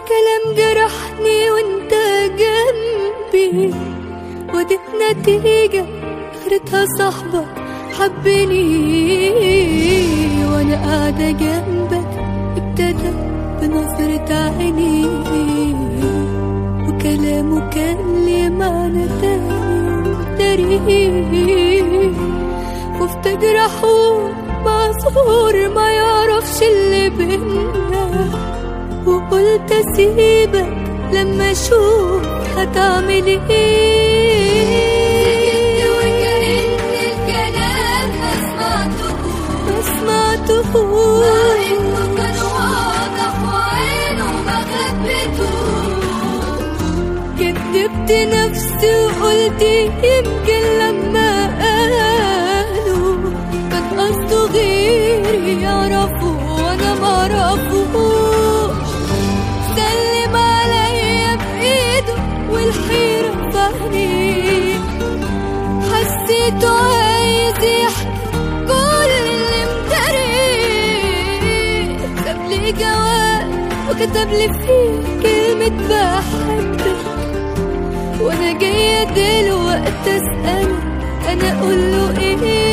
كلام جرحني وانت جنبي ودي النتيجة اخرتها صاحبك حبني وانا قاعدة جنبك ابتدى بنظرة عيني وكلامه كان ليه معنى تاني تاريخ وفي تجرحه معذور ما يعرفش اللي بينا وقلت اسيبك لما اشوف هتعمل ايه وكأن الكلام ما سمعتهوش ما سمعتهوش مع انه كان واضح وعينه ما خبتهوش كدبت نفسي وقلت يمكن لما قالوا كان قصده غيري يعرفه وانا معرفوش سلم عليا بايده والحيرة في عينيه حسيته عايز يحكي كل اللي مداريه كتب لي جواب وكتب لي فيه كلمة بحبك وانا جاية دلوقتي اسأله انا اقول له ايه